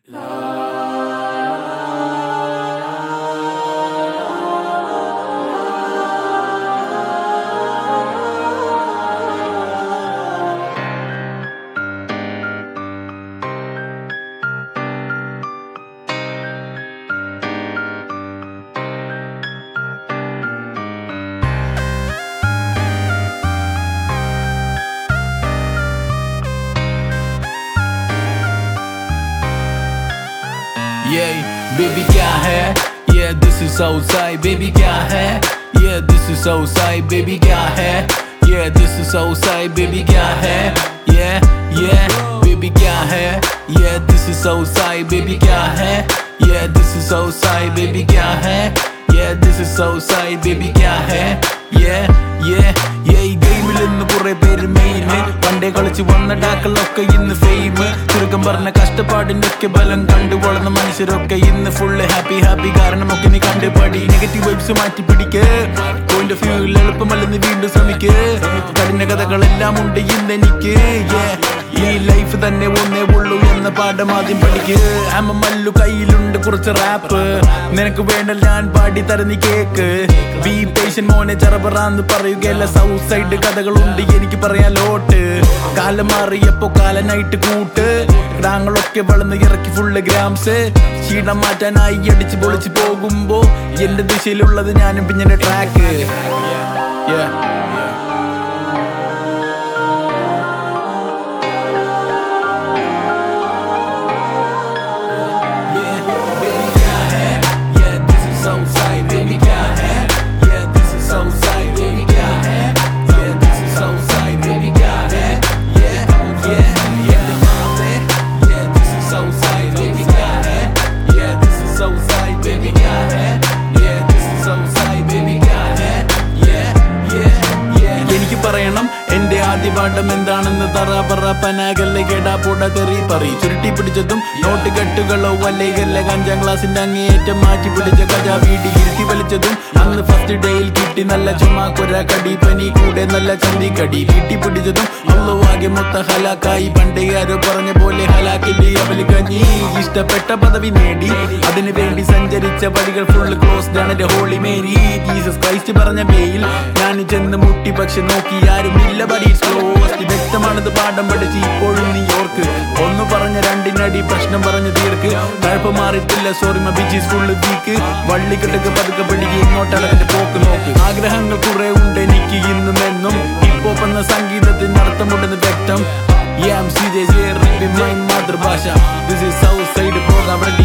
ये बेबी क्या है ये दिस इज outside बेबी क्या है ये दिस इज outside बेबी क्या है ये दिस इज outside बेबी क्या है ये ये बेबी क्या है ये दिस इज outside बेबी क्या है ये दिस इज outside बेबी क्या है ये दिस ഇസ് outside ബേബി क्या है yeah yeah yeah ഈ ഗെയിമിൽ ഇന്ന് കുറെ പേര് മെയിൻ പണ്ടേ കളിച്ച് വന്ന ഡാക്കളൊക്കെ ഇന്ന് ഫെയിം ചുരുക്കം പറഞ്ഞ കഷ്ടപ്പാടിന്റെ ഒക്കെ ബലം കണ്ടു വളർന്ന മനുഷ്യരൊക്കെ ഇന്ന് ഫുള്ള് ഹാപ്പി ഹാപ്പി കാരണമൊക്കെ നീ കണ്ടുപടി നെഗറ്റീവ് വൈബ്സ് മാറ്റി പിടിക്ക് പോയിന്റ് ഓഫ് വ്യൂവിൽ എളുപ്പമല്ലെന്ന് വീണ്ടും ശ്രമിക്ക് കഠിന കഥകളെല്ലാം ഉണ്ട് ഇന്ന് എനിക്ക് yeah. ഈ ലൈഫ് തന്നെ ഒന്നേ ഉള്ളൂ എന്ന പാഠം ആദ്യം പഠിക്ക് അമ്മ മല്ലു കയ്യിലുണ്ട് കുറച്ച് റാപ്പ് നിനക്ക് വേണ്ട ഞാൻ പാടി തരുന്ന കേക്ക് ബി പേഷ്യൻ മോനെ ചെറപറാന്ന് പറയുകയല്ല സൗത്ത് സൈഡ് കഥകളുണ്ട് എനിക്ക് പറയാൻ ലോട്ട് കാലം മാറിയപ്പോ കാലനായിട്ട് കൂട്ട് ഗ്രാങ്ങളൊക്കെ വളർന്ന് ഇറക്കി ഫുള്ള് ഗ്രാംസ് ക്ഷീണം മാറ്റാനായി അടിച്ച് പൊളിച്ച് പോകുമ്പോ എന്റെ ദിശയിലുള്ളത് ഞാനും പിന്നെ ട്രാക്ക് yeah. എനിക്ക് പറയണം എന്റെ ആദ്യ പാഠം എന്താണെന്ന് തറ പറ പനാകല്ലെ കേടാ പൂട തെറി പറി ചുരുട്ടി പിടിച്ചതും നോട്ട് കെട്ടുകളോ വല്ലേകല്ല അഞ്ചാം ക്ലാസിന്റെ അങ്ങേയറ്റം മാറ്റി പിടിച്ച കഥ വീടി ഇരുത്തി വലിച്ചതും അന്ന് ഫസ്റ്റ് ഡേയിൽ കിട്ടി നല്ല ചുമാക്കുര കടി പനി കൂടെ നല്ല ചന്തിക്കടി വീട്ടി പിടിച്ചതും അള്ളു ആകെ മൊത്ത ഹലാക്കായി പണ്ടേ ആരോ പറഞ്ഞ പോലെ ഹലാക്കിന്റെ അവല് കഞ്ഞി ഇഷ്ടപ്പെട്ട പദവി നേടി അതിനു വേണ്ടി സഞ്ചരിച്ച വഴികൾ ഫുള്ള് ക്ലോസ്ഡ് ആണ് എന്റെ ഹോളി മേരി ജീസസ് ക്രൈസ്റ്റ് പറഞ്ഞ പേയിൽ ഞാൻ ചെന്ന് മുട്ടി പക്ഷെ നോക്കി ആരും ഇല്ല ബഡി ക്ലോസ്ഡ് വ്യക്തമാണത് പാഠം പഠിച്ച് ഇപ്പോഴും നീ ഓർക്ക് ഒന്ന് പറഞ്ഞ രണ്ടിനടി പ്രശ്നം പറഞ്ഞു തീർക്ക് കഴപ്പ് മാറിയിട്ടില്ല സോറി മബിജി സ്കൂളിൽ വീക്ക് വള്ളിക്കെട്ടൊക്കെ പതുക്കെ പിടിക്ക് ഇങ്ങോട്ടാണ് എന്റെ പോക്ക് നോക്ക് ആഗ്രഹങ്ങൾ കുറെ ഉണ്ട് എനിക്ക് ഇന്നും എന്നും ഹിപ്പ് ഹോപ്പ് എന്ന സംഗീതത്തിന് അർത്ഥമുണ്ടെന്ന് വ്യക്തം Yeah, I'm CJ here, in my മാതൃഭാഷ This is South Side program ready